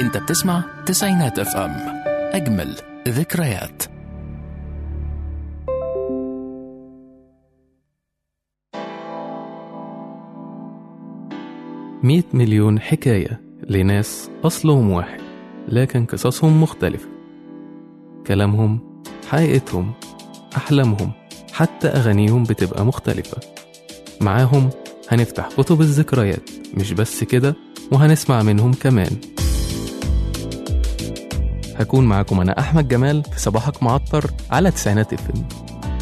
انت بتسمع تسعينات اف ام اجمل ذكريات مئة مليون حكاية لناس أصلهم واحد لكن قصصهم مختلفة كلامهم حقيقتهم أحلامهم حتى أغانيهم بتبقى مختلفة معاهم هنفتح كتب الذكريات مش بس كده وهنسمع منهم كمان هكون معاكم أنا أحمد جمال في صباحك معطر على تسعينات اف ام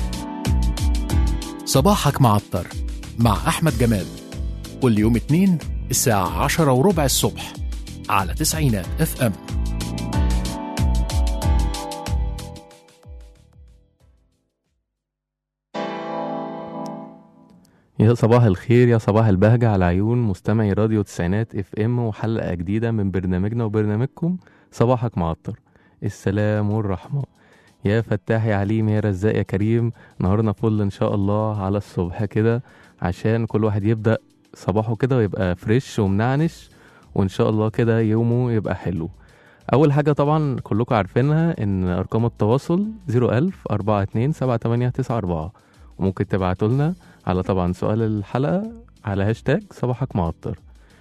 صباحك معطر مع احمد جمال كل يوم اتنين الساعة عشرة وربع الصبح على تسعينات اف ام يا صباح الخير يا صباح البهجة على عيون مستمعي راديو تسعينات اف ام وحلقة جديدة من برنامجنا وبرنامجكم صباحك معطر السلام والرحمة يا فتاح يا عليم يا رزاق يا كريم نهارنا فل ان شاء الله على الصبح كده عشان كل واحد يبدأ صباحه كده ويبقى فريش ومنعنش وان شاء الله كده يومه يبقى حلو اول حاجة طبعا كلكم عارفينها ان ارقام التواصل 01000 42 7894 وممكن تبعتوا لنا على طبعا سؤال الحلقة على هاشتاج صباحك معطر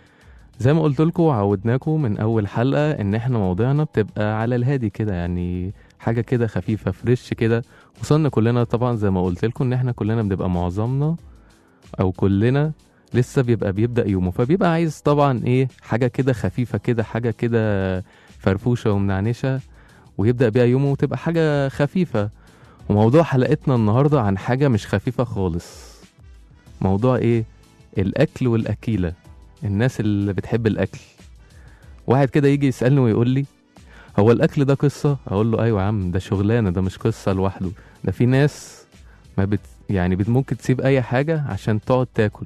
زي ما قلت لكم وعودناكم من اول حلقة ان احنا مواضيعنا بتبقى على الهادي كده يعني حاجة كده خفيفة فريش كده وصلنا كلنا طبعا زي ما قلت لكم ان احنا كلنا بنبقى معظمنا او كلنا لسه بيبقى بيبدأ يومه فبيبقى عايز طبعا ايه حاجة كده خفيفة كده حاجة كده فرفوشة ومنعنشة ويبدأ بيها يومه وتبقى حاجة خفيفة وموضوع حلقتنا النهاردة عن حاجة مش خفيفة خالص موضوع ايه الاكل والاكيلة الناس اللي بتحب الاكل واحد كده يجي يسألني ويقول لي هو الاكل ده قصة اقول له ايوه يا عم ده شغلانة ده مش قصة لوحده ده في ناس ما بت يعني بت ممكن تسيب اي حاجة عشان تقعد تاكل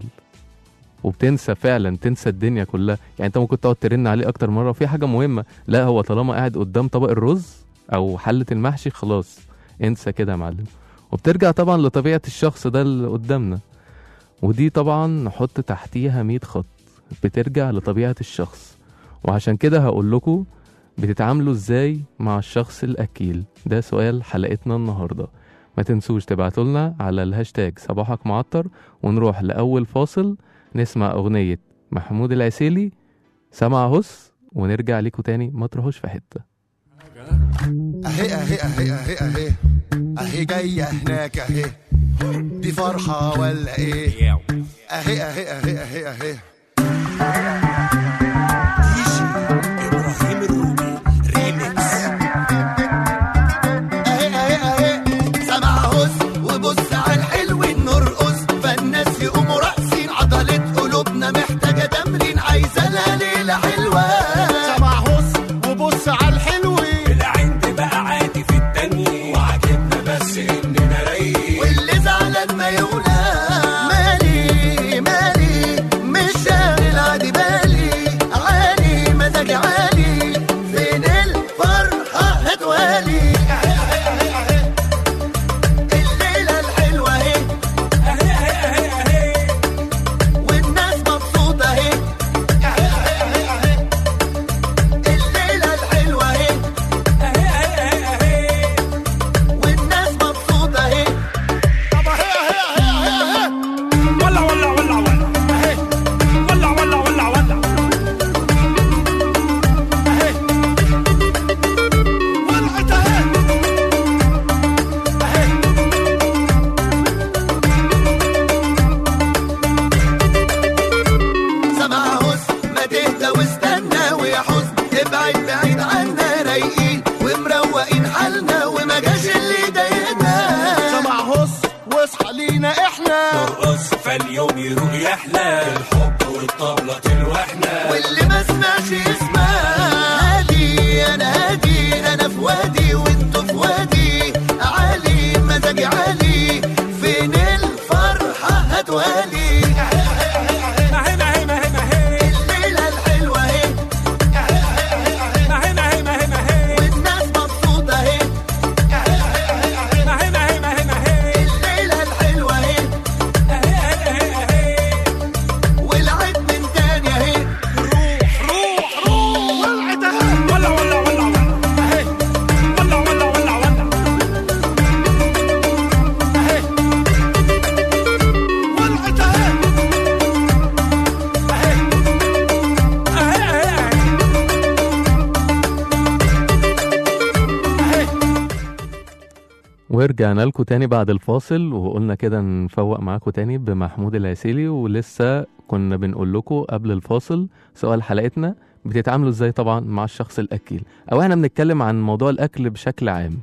وبتنسى فعلا تنسى الدنيا كلها يعني انت ممكن تقعد ترن عليه اكتر مرة وفي حاجة مهمة لا هو طالما قاعد قدام طبق الرز او حلة المحشي خلاص انسى كده يا معلم وبترجع طبعا لطبيعة الشخص ده اللي قدامنا ودي طبعا نحط تحتيها 100 خط بترجع لطبيعة الشخص وعشان كده هقول لكم بتتعاملوا ازاي مع الشخص الأكيل ده سؤال حلقتنا النهاردة ما تنسوش تبعتوا لنا على الهاشتاج صباحك معطر ونروح لأول فاصل نسمع أغنية محمود العسيلي سمع هس ونرجع ليكوا تاني ما تروحوش في حتة اهي اهي اهي اهي اهي اهي جاية هناك اهي دي فرحة ولا ايه اهي اهي اهي اهي اهي ابراهيم الروبي ريميكس اهي اهي اهي سمع هز وبص على الحلو نرقص فالناس يقوموا راقصين عضلة قلوبنا محتاجة تمرين عايزة لها ليلة حلوة سمع هز وبص على الحلو العند بقى عادي في التانية وعجبنا بس اننا رايقين واللي زعلان ما يقول مالي مالي مش شاغل عادي بالي عالي مزاجي عالي فين الفرحة هتوالي الليلة الحلوة اهي اهي اهي اهي اهي والناس مبسوطة اهي الليلة الحلوة اهي اهي اهي اهي والناس مبسوطة اهي طب اهي اهي اهي اهي ولا ولا ولا ولا اهي ولا ولا ولا ولا اهي ولعت اهي اهي سمع هس ما تهدى واستنى ويا حزن ابعد بعيد عنا رايقين ومروقين حالنا وما جاش اللي ضايقنا سمع هس واصحى لينا احنا نرقص فاليوم يروق يحلى الحب والطبلة تلوحنا واللي ما سمعش يسمع هادي انا هادي انا في وادي وانتوا في وادي عالي مزاجي عالي فين الفرحة هتوالي اهي ما هي ما هي ما هي الليلة الحلوة اهي ما هي ما هي ما هي ما هي والناس مبسوطة اهي ما هي ما هي ما هي ما هي الليلة الحلوة اهي اهي اهي اهي والعيد من تاني اهي روح روح روح ولعت اهي ورجعنا لكم تاني بعد الفاصل وقلنا كده نفوق معاكم تاني بمحمود العسيلي ولسه كنا بنقول لكم قبل الفاصل سؤال حلقتنا بتتعاملوا ازاي طبعا مع الشخص الاكيل او احنا بنتكلم عن موضوع الاكل بشكل عام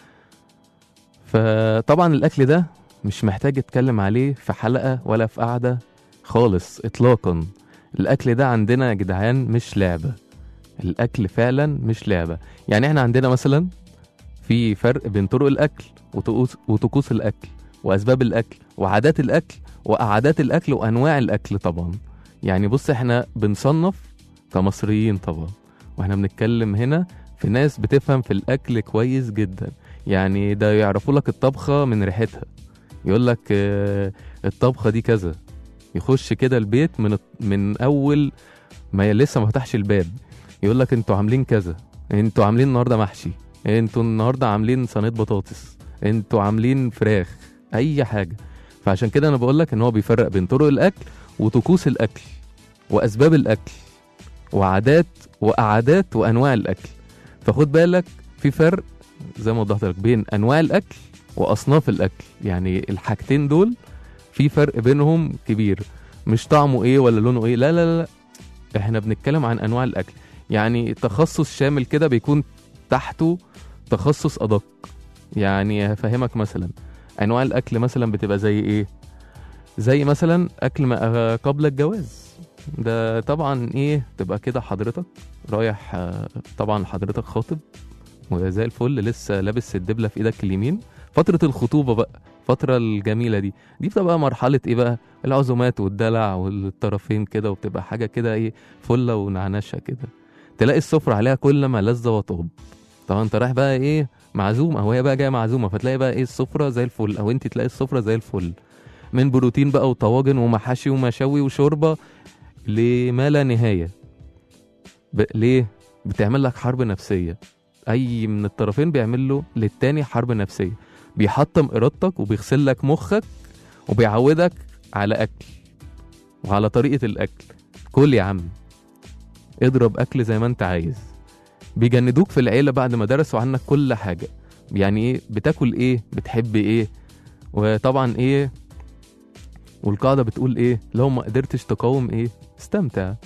فطبعا الاكل ده مش محتاج اتكلم عليه في حلقة ولا في قعدة خالص اطلاقا الاكل ده عندنا يا جدعان مش لعبة الاكل فعلا مش لعبة يعني احنا عندنا مثلا في فرق بين طرق الاكل وطقوس وطقوس الاكل واسباب الاكل وعادات الاكل وقعدات الاكل وانواع الاكل طبعا يعني بص احنا بنصنف كمصريين طبعا واحنا بنتكلم هنا في ناس بتفهم في الاكل كويس جدا يعني ده يعرفوا لك الطبخه من ريحتها يقول لك آه، الطبخه دي كذا يخش كده البيت من من اول ما لسه ما فتحش الباب يقول لك انتوا عاملين كذا انتوا عاملين النهارده محشي انتوا النهارده عاملين صينيه بطاطس انتوا عاملين فراخ اي حاجه فعشان كده انا بقول لك ان هو بيفرق بين طرق الاكل وطقوس الاكل واسباب الاكل وعادات وقعدات وانواع الاكل فخد بالك في فرق زي ما وضحت لك بين انواع الاكل واصناف الاكل يعني الحاجتين دول في فرق بينهم كبير مش طعمه ايه ولا لونه ايه لا لا لا لا. احنا بنتكلم عن انواع الاكل يعني تخصص شامل كده بيكون تحته تخصص ادق يعني هفهمك مثلا انواع الاكل مثلا بتبقى زي ايه زي مثلا اكل ما قبل الجواز ده طبعا ايه تبقى كده حضرتك رايح آه، طبعا حضرتك خاطب وزي الفل لسه لابس الدبله في ايدك اليمين فتره الخطوبه بقى الفتره الجميله دي دي بتبقى مرحله ايه بقى العزومات والدلع والطرفين كده وبتبقى حاجه كده ايه فله ونعنشه كده تلاقي السفره عليها كل ما لذ وطاب طبعا انت رايح بقى ايه معزوم او هي بقى جايه معزومه فتلاقي بقى ايه السفره زي الفل او انت تلاقي السفره زي الفل من بروتين بقى وطواجن ومحاشي ومشاوي وشوربه لما لا نهايه ب... ليه بتعمل لك حرب نفسيه اي من الطرفين بيعمل له للتاني حرب نفسيه بيحطم ارادتك وبيغسل لك مخك وبيعودك على اكل وعلى طريقه الاكل كل يا عم اضرب اكل زي ما انت عايز بيجندوك في العيله بعد ما درسوا عنك كل حاجه يعني ايه بتاكل ايه بتحب ايه وطبعا ايه والقاعده بتقول ايه لو ما قدرتش تقاوم ايه استمتع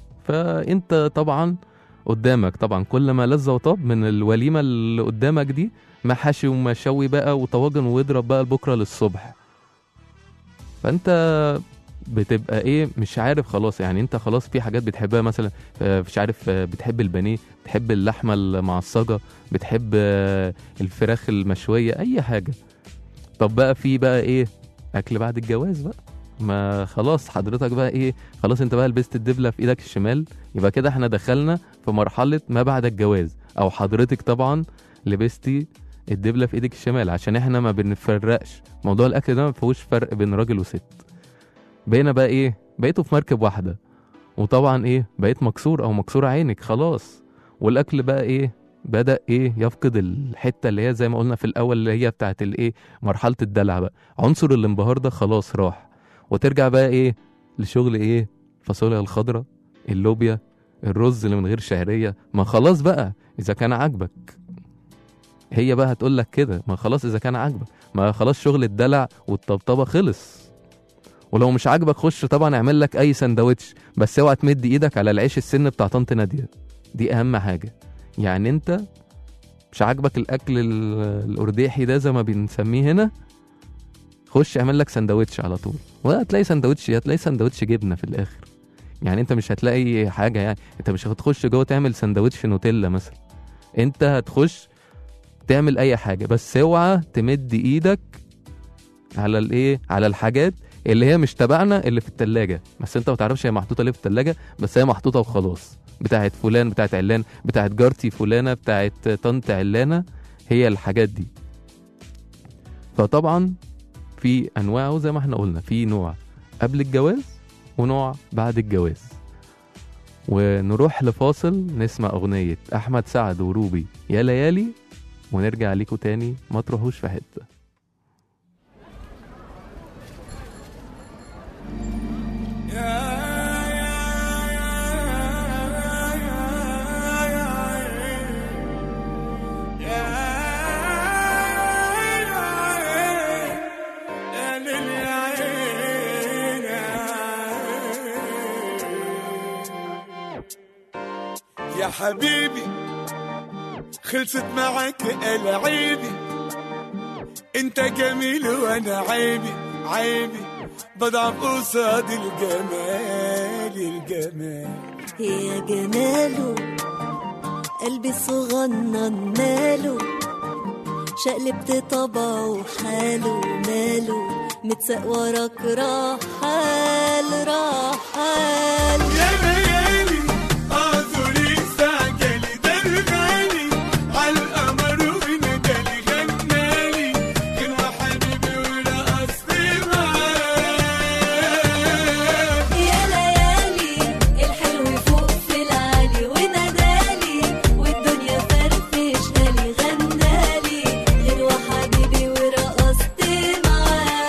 فانت طبعا قدامك طبعا كل ما لذ وطاب من الوليمه اللي قدامك دي محاشي ومشاوي بقى وطواجن واضرب بقى بكره للصبح فانت بتبقى ايه مش عارف خلاص يعني انت خلاص في حاجات بتحبها مثلا آه، مش عارف آه، بتحب البانيه بتحب اللحمه المعصجه بتحب آه، الفراخ المشويه اي حاجه طب بقى في بقى ايه اكل بعد الجواز بقى ما خلاص حضرتك بقى ايه خلاص انت بقى لبست الدبله في ايدك الشمال يبقى كده احنا دخلنا في مرحله ما بعد الجواز او حضرتك طبعا لبستي الدبله في ايدك الشمال عشان احنا ما بنفرقش موضوع الاكل ده ما فيهوش فرق بين راجل وست بقينا بقى ايه بقيتوا في مركب واحده وطبعا ايه بقيت مكسور او مكسور عينك خلاص والاكل بقى ايه بدا ايه يفقد الحته اللي هي زي ما قلنا في الاول اللي هي بتاعت الايه مرحله الدلع بقى عنصر الانبهار ده خلاص راح وترجع بقى ايه لشغل ايه الفاصوليا الخضراء اللوبيا الرز اللي من غير شعريه ما خلاص بقى اذا كان عاجبك هي بقى هتقول لك كده ما خلاص اذا كان عاجبك ما خلاص شغل الدلع والطبطبه خلص ولو مش عاجبك خش طبعا اعمل لك اي سندوتش بس اوعى تمد ايدك على العيش السن بتاع طنط ناديه دي اهم حاجه يعني انت مش عاجبك الاكل ال- الارديحي ده زي ما بنسميه هنا خش اعمل لك سندوتش على طول وهتلاقي سندوتش هتلاقي سندوتش جبنه في الاخر يعني انت مش هتلاقي حاجه يعني انت مش هتخش جوه تعمل سندوتش نوتيلا مثلا انت هتخش تعمل اي حاجه بس اوعى تمد ايدك على الايه على الحاجات اللي هي مش تبعنا اللي في التلاجة بس انت ما تعرفش هي محطوطه ليه في التلاجة بس هي محطوطه وخلاص بتاعت فلان بتاعت علان بتاعت جارتي فلانه بتاعت طنط علانه هي الحاجات دي فطبعا في انواع زي ما احنا قلنا في نوع قبل الجواز ونوع بعد الجواز ونروح لفاصل نسمع اغنيه احمد سعد وروبي يا ليالي ونرجع ليكوا تاني ما تروحوش في حته يا يا حبيبي خلصت معاك العيبي انت جميل وانا عيبي عيبي بضعف قصاد الجمال الجمال يا جماله قلبي الصغنن ماله شقلبت طبعه حاله ماله متساق وراك رحال رحال يا ليالي اعذري استعجلي ده الغالي على القمر وندالي غنالي كان حبيبي ورقصتي معاه يا ليالي الحلو فوق في العالي ونادالي والدنيا فرفشها لي غنالي غير حبيبي ورقصت معاه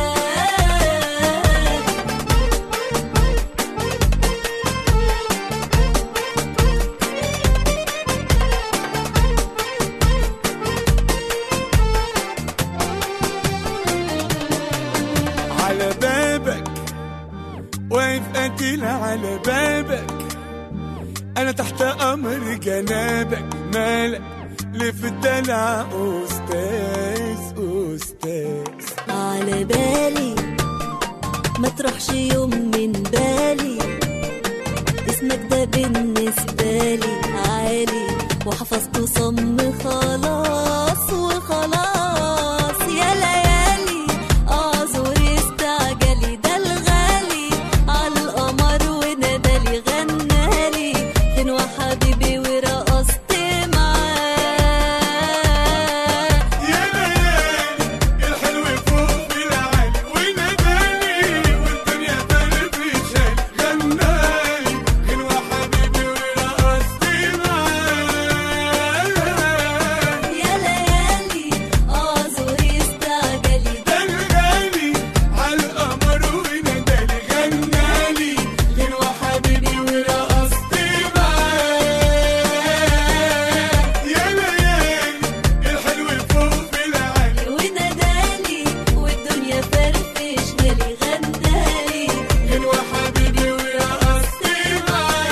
على بابك واقف قتيل على بابك انا تحت امر جنابك مالك ليه في الدلع استاذ استاذ على بالي ما تروحش يوم من بالي اسمك ده بالنسبة لي عالي وحفظته صم خلاص وخلاص يا ليالي اعذر استعجلي ده الغالي على القمر ونادالي غنالي غنوة حبيبي ورقصت معاه يا ليالي الحلو فوق في العالي وناداني والدنيا فرفشة غنالي غنوة حبيبي ورقصتي معاه يا ليالي اعذر استعجلي ده الغالي على القمر ونادالي غنالي غنوة حبيبي ورقصتي معاه يا ليالي الحلو فوق في العالي ونادالي والدنيا فرفشها لي غنالي غنوة حبيبي ورقصتي معاه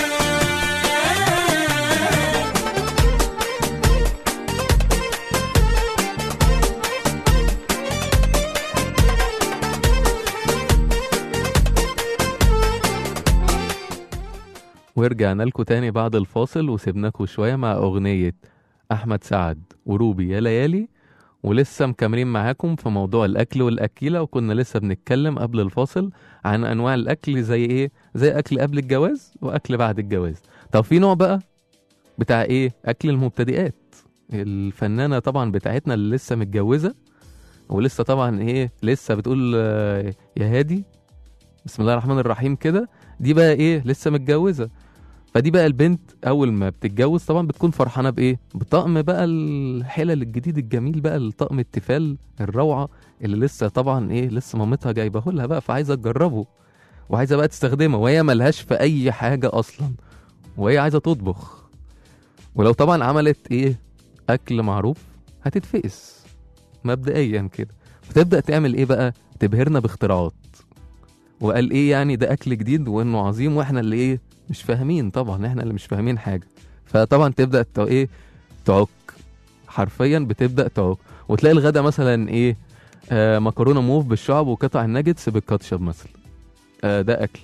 ورجعنا لكم تاني بعد الفاصل وسيبناكم شوية مع أغنية أحمد سعد وروبي يا ليالي ولسه مكملين معاكم في موضوع الأكل والأكيلة وكنا لسه بنتكلم قبل الفاصل عن أنواع الأكل زي إيه؟ زي أكل قبل الجواز وأكل بعد الجواز طب في نوع بقى بتاع إيه؟ أكل المبتدئات الفنانة طبعا بتاعتنا اللي لسه متجوزة ولسه طبعا إيه لسه بتقول آه، يا هادي بسم الله الرحمن الرحيم كده دي بقى إيه لسه متجوزة فدي بقى البنت اول ما بتتجوز طبعا بتكون فرحانه بايه بطقم بقى الحلل الجديد الجميل بقى الطقم التيفال الروعه اللي لسه طبعا ايه لسه مامتها جايبه لها بقى فعايزه تجربه وعايزه بقى تستخدمه وهي ملهاش في اي حاجه اصلا وهي عايزه تطبخ ولو طبعا عملت ايه اكل معروف هتتفقس مبدئيا كده فتبدا تعمل ايه بقى تبهرنا باختراعات وقال ايه يعني ده اكل جديد وانه عظيم واحنا اللي ايه مش فاهمين طبعا احنا اللي مش فاهمين حاجه فطبعا تبدا ت- ايه تعك حرفيا بتبدا تعك وتلاقي الغدا مثلا ايه آه مكرونه موف بالشعب وقطع الناجتس بالكاتشب مثلا آه ده اكل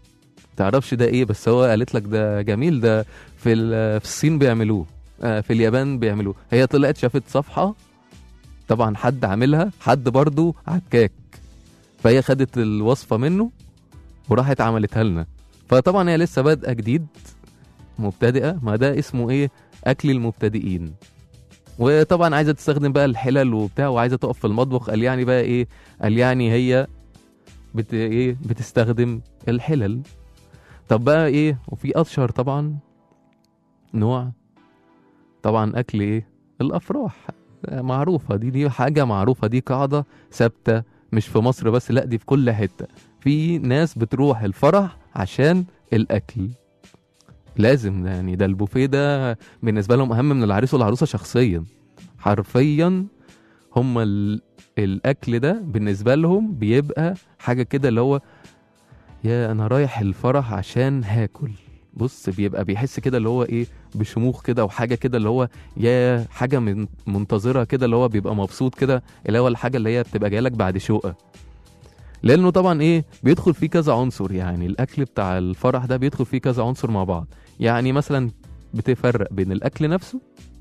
تعرفش ده ايه بس هو قالت لك ده جميل ده في ال- في الصين بيعملوه آه في اليابان بيعملوه هي طلعت شافت صفحه طبعا حد عاملها حد برضو عكاك فهي خدت الوصفه منه وراحت عملتها لنا فطبعا هي لسه بادئه جديد مبتدئه ما ده اسمه ايه اكل المبتدئين وطبعا عايزه تستخدم بقى الحلل وبتاع وعايزه تقف في المطبخ قال يعني بقى ايه قال يعني هي بت ايه بتستخدم الحلل طب بقى ايه وفي اشهر طبعا نوع طبعا اكل ايه الافراح معروفه دي دي حاجه معروفه دي قاعده ثابته مش في مصر بس لا دي في كل حته في ناس بتروح الفرح عشان الاكل لازم يعني ده البوفيه ده بالنسبه لهم اهم من العريس والعروسه شخصيا حرفيا هم ال... الاكل ده بالنسبه لهم بيبقى حاجه كده اللي هو يا انا رايح الفرح عشان هاكل بص بيبقى بيحس كده اللي هو ايه بشموخ كده وحاجه كده اللي هو يا حاجه من منتظره كده اللي هو بيبقى مبسوط كده اللي هو الحاجه اللي هي بتبقى جايه لك بعد شقه لانه طبعا ايه بيدخل فيه كذا عنصر يعني الاكل بتاع الفرح ده بيدخل فيه كذا عنصر مع بعض يعني مثلا بتفرق بين الاكل نفسه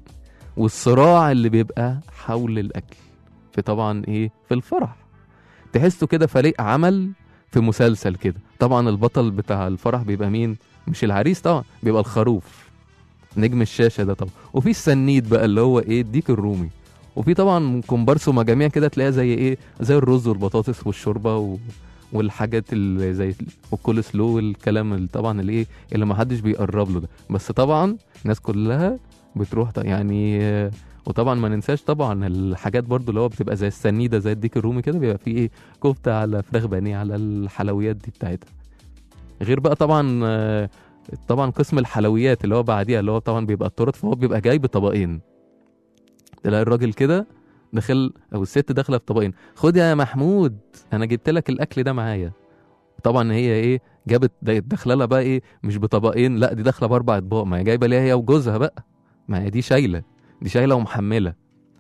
والصراع اللي بيبقى حول الاكل في طبعا ايه في الفرح تحسه كده فريق عمل في مسلسل كده طبعا البطل بتاع الفرح بيبقى مين مش العريس طبعا بيبقى الخروف نجم الشاشه ده طبعا وفي السنيد بقى اللي هو ايه الديك الرومي وفي طبعا كومبارس ومجاميع كده تلاقيها زي ايه زي الرز والبطاطس والشوربه و... والحاجات اللي زي والكول سلو والكلام اللي طبعا اللي ايه اللي ما حدش بيقرب له ده بس طبعا الناس كلها بتروح ده يعني آه، وطبعا ما ننساش طبعا الحاجات برضو اللي هو بتبقى زي السنيده زي الديك الرومي كده بيبقى فيه ايه كفته على فراخ بانيه على الحلويات دي بتاعتها غير بقى طبعا آه، طبعا قسم الحلويات اللي هو بعديها اللي هو طبعا بيبقى التورت فهو بيبقى جاي بطبقين تلاقي الراجل كده داخل او الست داخله بطبقين خد يا محمود انا جبت لك الاكل ده معايا طبعا هي ايه جابت دا- داخله لها بقى ايه مش بطبقين لا دي داخله باربع اطباق ما هي جايبه ليها هي وجوزها بقى ما هي دي شايله دي شايله ومحمله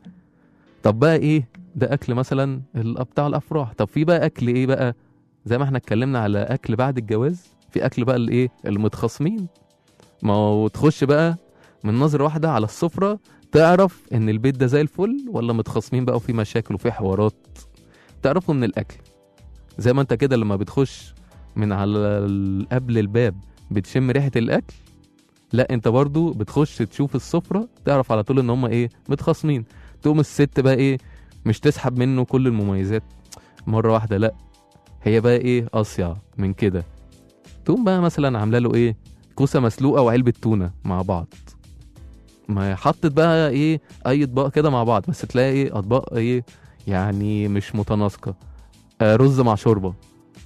طب بقى ايه ده اكل مثلا ال- بتاع الافراح طب في بقى اكل ايه بقى زي ما احنا اتكلمنا على اكل بعد الجواز في اكل بقى الايه المتخاصمين ما هو تخش بقى من نظره واحده على السفره تعرف ان البيت ده زي الفل ولا متخاصمين بقى وفي مشاكل وفي حوارات تعرفه من الاكل زي ما انت كده لما بتخش من على ال- قبل الباب بتشم ريحه الاكل لا انت برضو بتخش تشوف السفره تعرف على طول ان هم ايه متخاصمين تقوم الست بقى ايه مش تسحب منه كل المميزات مره واحده لا هي بقى ايه اصيع من كده تقوم بقى مثلا عامله له ايه كوسه مسلوقه وعلبه تونه مع بعض ما هي حطت بقى ايه اي اطباق كده مع بعض بس تلاقي ايه اطباق ايه يعني مش متناسقه آه رز مع شوربه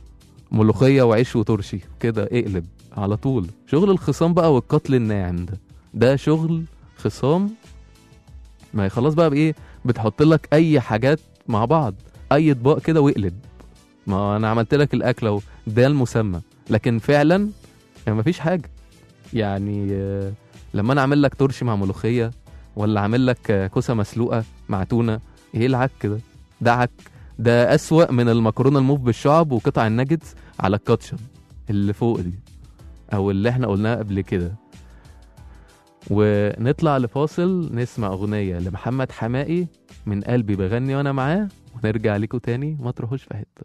ملوخيه وعيش وترشي كده اقلب على طول شغل الخصام بقى والقتل الناعم ده ده شغل خصام ما هي خلاص بقى بايه بتحط لك اي حاجات مع بعض اي اطباق كده واقلب ما انا عملت لك الاكل اهو ده المسمى لكن فعلا ما فيش حاجه يعني آه، لما انا اعمل لك ترشي مع ملوخيه ولا اعمل لك آه، كوسه مسلوقه مع تونه ايه العك ده ده عك ده اسوأ من المكرونه الموف بالشعب وقطع الناجتس على الكاتشب اللي فوق دي او اللي احنا قلناها قبل كده ونطلع لفاصل نسمع اغنيه لمحمد حمائي من قلبي بغني وانا معاه ونرجع لكم تاني ما تروحوش في حته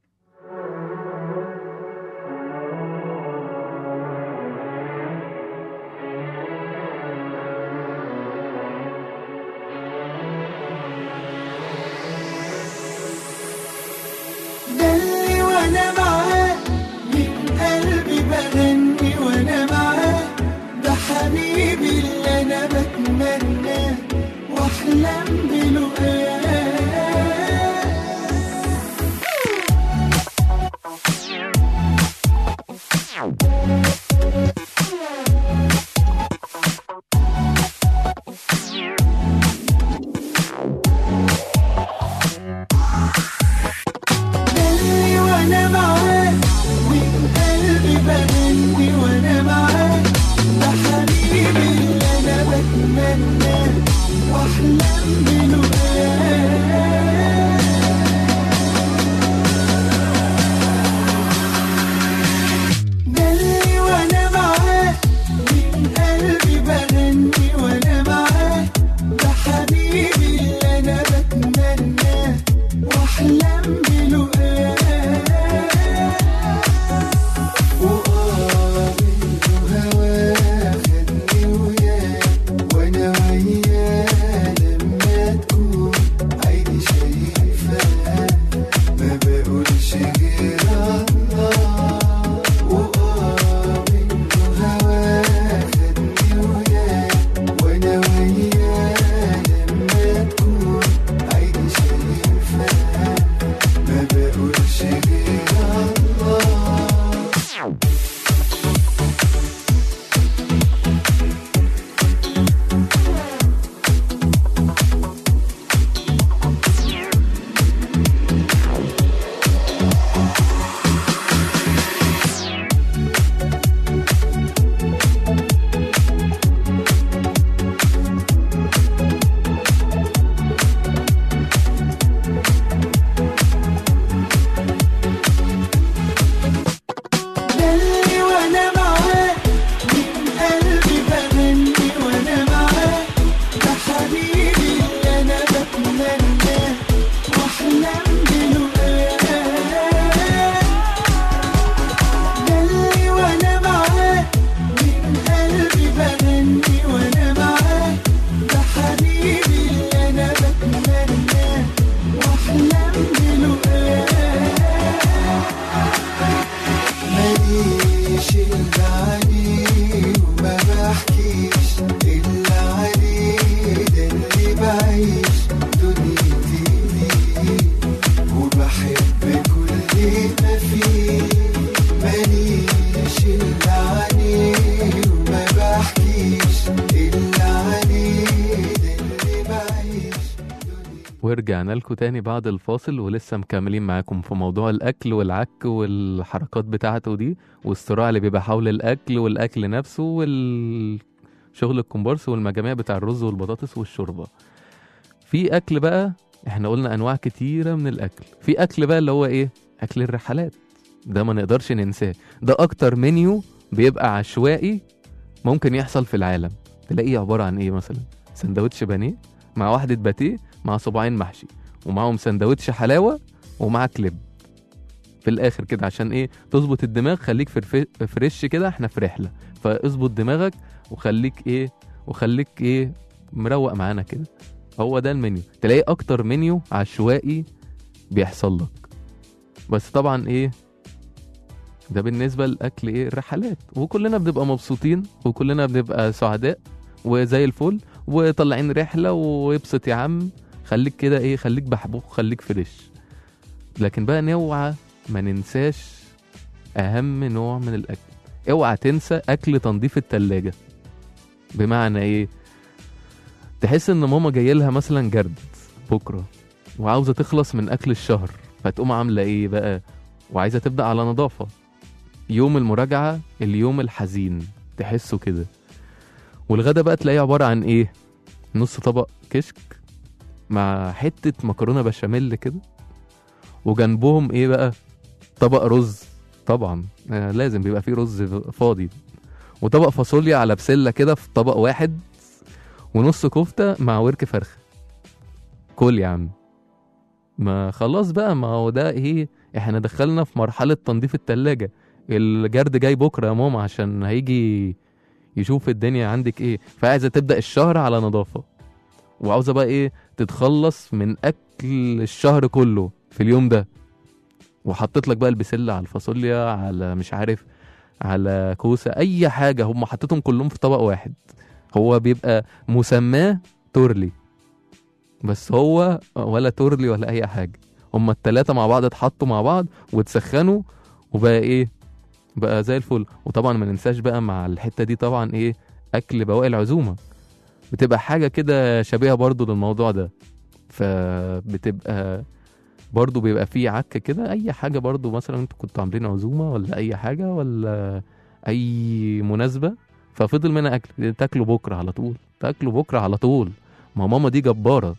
دلي وانا معاه من قلبي بغني وانا معاه ده حبيبي اللي انا بتمناه واحلم بلقاه دلي وانا معاه من قلبي بغني وانا معاه ده حبيبي اللي انا بتمناه واحلم بلقاه دلي وانا معاه ورجعنا لكم تاني بعد الفاصل ولسه مكملين معاكم في موضوع الأكل والعك والحركات بتاعته دي والصراع اللي بيبقى حول الأكل والأكل نفسه والشغل الكومبارس والمجاميع بتاع الرز والبطاطس والشوربة في أكل بقى احنا قلنا أنواع كتيرة من الأكل في أكل بقى اللي هو إيه أكل الرحلات ده ما نقدرش ننساه ده أكتر منيو بيبقى عشوائي ممكن يحصل في العالم تلاقيه عبارة عن إيه مثلا سندوتش بانيه مع واحدة باتيه مع صباعين محشي ومعاهم سندوتش حلاوة ومع كليب في الآخر كده عشان إيه تظبط الدماغ خليك فرف- فريش كده احنا في رحلة فاظبط دماغك وخليك إيه وخليك إيه مروق معانا كده هو ده المنيو تلاقي أكتر منيو عشوائي بيحصل لك بس طبعا إيه ده بالنسبة لأكل إيه الرحلات وكلنا بنبقى مبسوطين وكلنا بنبقى سعداء وزي الفل وطالعين رحلة وابسط يا عم خليك كده ايه خليك بحبوح خليك فريش لكن بقى نوعى ما ننساش اهم نوع من الاكل اوعى تنسى اكل تنظيف التلاجة بمعنى ايه تحس ان ماما جاي لها مثلا جرد بكره وعاوزه تخلص من اكل الشهر فتقوم عامله ايه بقى وعايزه تبدا على نظافه يوم المراجعه اليوم الحزين تحسه كده والغدا بقى تلاقيه عباره عن ايه نص طبق كشك مع حته مكرونه بشاميل كده وجنبهم ايه بقى طبق رز طبعا آه لازم بيبقى فيه رز فاضي وطبق فاصوليا على بسله كده في طبق واحد ونص كفته مع ورك فرخه كل يا عم ما خلاص بقى ما هو ده ايه احنا دخلنا في مرحله تنظيف التلاجة الجرد جاي بكره يا ماما عشان هيجي يشوف الدنيا عندك ايه فعايزه تبدا الشهر على نظافه وعاوزه بقى ايه تتخلص من اكل الشهر كله في اليوم ده وحطيت لك بقى البسله على الفاصوليا على مش عارف على كوسه اي حاجه هم حطيتهم كلهم في طبق واحد هو بيبقى مسماه تورلي بس هو ولا تورلي ولا اي حاجه هما التلاتة مع بعض اتحطوا مع بعض واتسخنوا وبقى ايه بقى زي الفل وطبعا ما ننساش بقى مع الحته دي طبعا ايه اكل بواقي العزومه بتبقى حاجه كده شبيهه برضو للموضوع ده فبتبقى برضو بيبقى فيه عك كده اي حاجه برضو مثلا انتوا كنتوا عاملين عزومه ولا اي حاجه ولا اي مناسبه ففضل منها اكل تاكلوا بكره على طول تاكلوا بكره على طول ما ماما دي جباره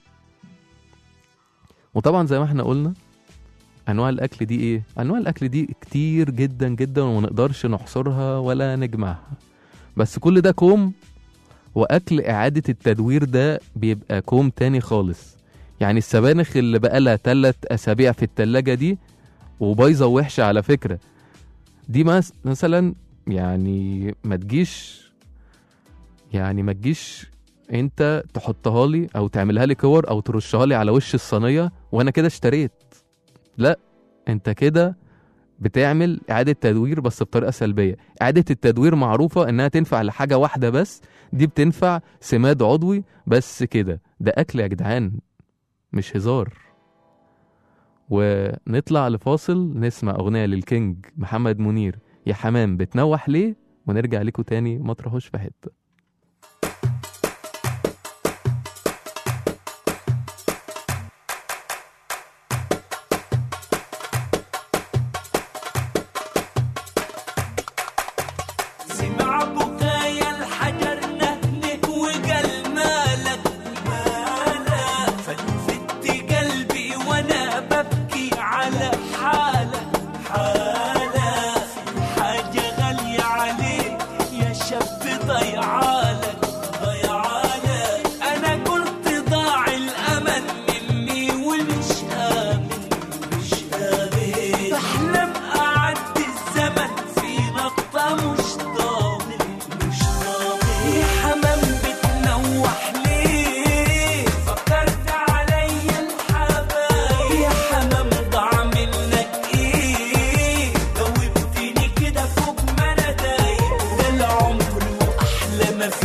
وطبعا زي ما احنا قلنا انواع الاكل دي ايه انواع الاكل دي كتير جدا جدا وما نقدرش نحصرها ولا نجمعها بس كل ده كوم واكل اعاده التدوير ده بيبقى كوم تاني خالص يعني السبانخ اللي بقالها تلات اسابيع في التلاجة دي وبايظه وحشه على فكره دي مس- مثلا يعني ما تجيش يعني ما تجيش انت تحطها لي او تعملها لي كور او ترشها لي على وش الصينيه وانا كده اشتريت لا انت كده بتعمل اعاده تدوير بس بطريقه سلبيه اعاده التدوير معروفه انها تنفع لحاجه واحده بس دي بتنفع سماد عضوي بس كده ده اكل يا جدعان مش هزار ونطلع لفاصل نسمع اغنيه للكينج محمد منير يا حمام بتنوح ليه ونرجع لكم تاني ما تروحوش في حته سمع بكايا الحجر نهنه وقال مالك مالك فلفت قلبي وانا ببكي على حالك حالك حاجة غالية عليك يا شاب ضيعالك ضيعالك انا قلت ضاع الامل مني ومش امن مش امن بحلم اعدي الزمن في نقطة مش ضامن مش ضامن يا حمام بتنوح ليه فكرت عليا الحبايب يا حمام ضاع منك ايه جاوبتني كده فوق ما انا دايب ده العمر واحلى ما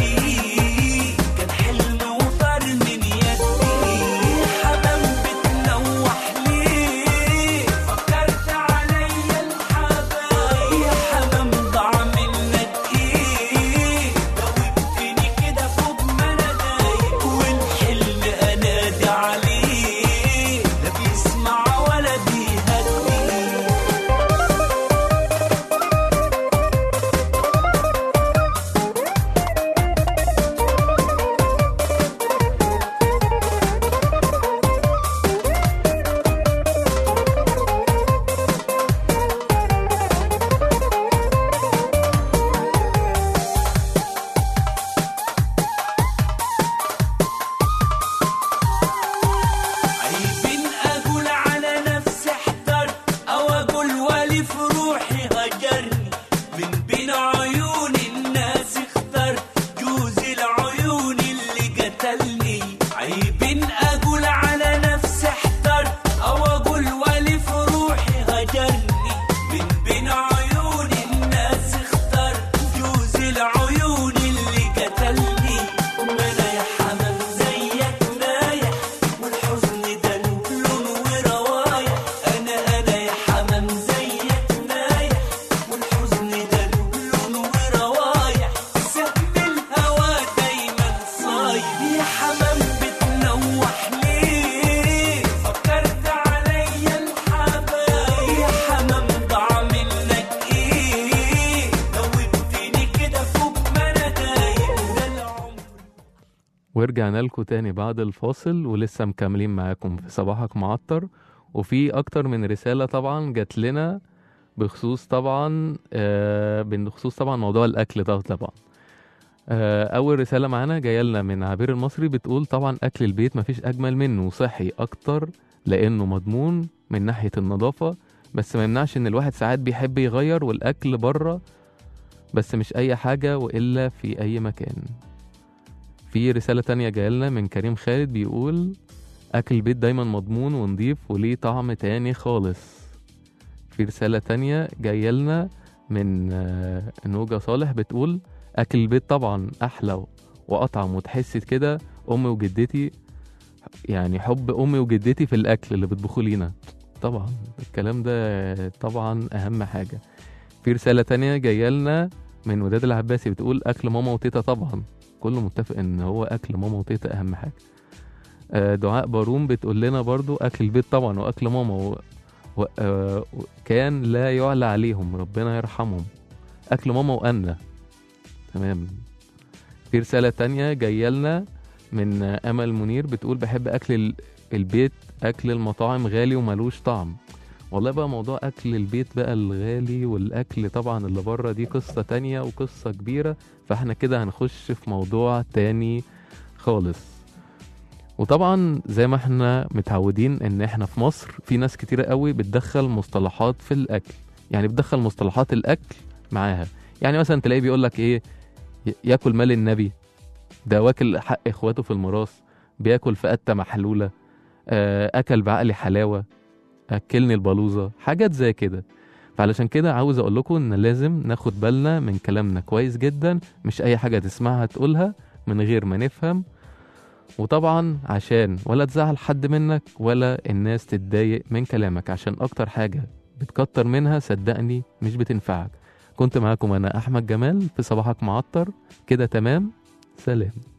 ورجعنا لكم تاني بعد الفاصل ولسه مكملين معاكم في صباحك معطر وفي اكتر من رسالة طبعا جات لنا بخصوص طبعا آه بخصوص طبعا موضوع الاكل ده طبعا آه اول رسالة معانا جاية لنا من عبير المصري بتقول طبعا اكل البيت مفيش اجمل منه وصحي اكتر لانه مضمون من ناحية النظافة بس ما يمنعش ان الواحد ساعات بيحب يغير والاكل بره بس مش اي حاجة والا في اي مكان في رسالة تانية جايلنا من كريم خالد بيقول أكل البيت دايما مضمون ونضيف وليه طعم تاني خالص في رسالة تانية جايلنا من آه، نوجة صالح بتقول أكل البيت طبعا أحلى وأطعم وتحس كده أمي وجدتي يعني حب أمي وجدتي في الأكل اللي بيطبخوا لينا طبعا الكلام ده طبعا أهم حاجة في رسالة تانية جايلنا من وداد العباسي بتقول أكل ماما وتيتا طبعا كله متفق ان هو اكل ماما وتيتا اهم حاجه آه، دعاء باروم بتقول لنا برضو اكل البيت طبعا واكل ماما و... و... آه، و- كان لا يعلى عليهم ربنا يرحمهم اكل ماما وانا تمام في رساله تانية جايه لنا من آه، امل منير بتقول بحب اكل ال- البيت اكل المطاعم غالي وملوش طعم والله بقى موضوع اكل البيت بقى الغالي والاكل طبعا اللي بره دي قصه تانية وقصه كبيره فاحنا كده هنخش في موضوع تاني خالص وطبعا زي ما احنا متعودين ان احنا في مصر في ناس كتيرة قوي بتدخل مصطلحات في الاكل يعني بتدخل مصطلحات الاكل معاها يعني مثلا تلاقيه بيقول لك ايه ي- ياكل مال النبي ده واكل حق اخواته في الميراث بياكل في قتة محلولة آه، اكل بعقلي حلاوة اكلني البلوزة حاجات زي كده فعلشان كده عاوز اقول لكم ان لازم ناخد بالنا من كلامنا كويس جدا مش اي حاجه تسمعها تقولها من غير ما نفهم وطبعا عشان ولا تزعل حد منك ولا الناس تتضايق من كلامك عشان اكتر حاجه بتكتر منها صدقني مش بتنفعك كنت معاكم انا احمد جمال في صباحك معطر كده تمام سلام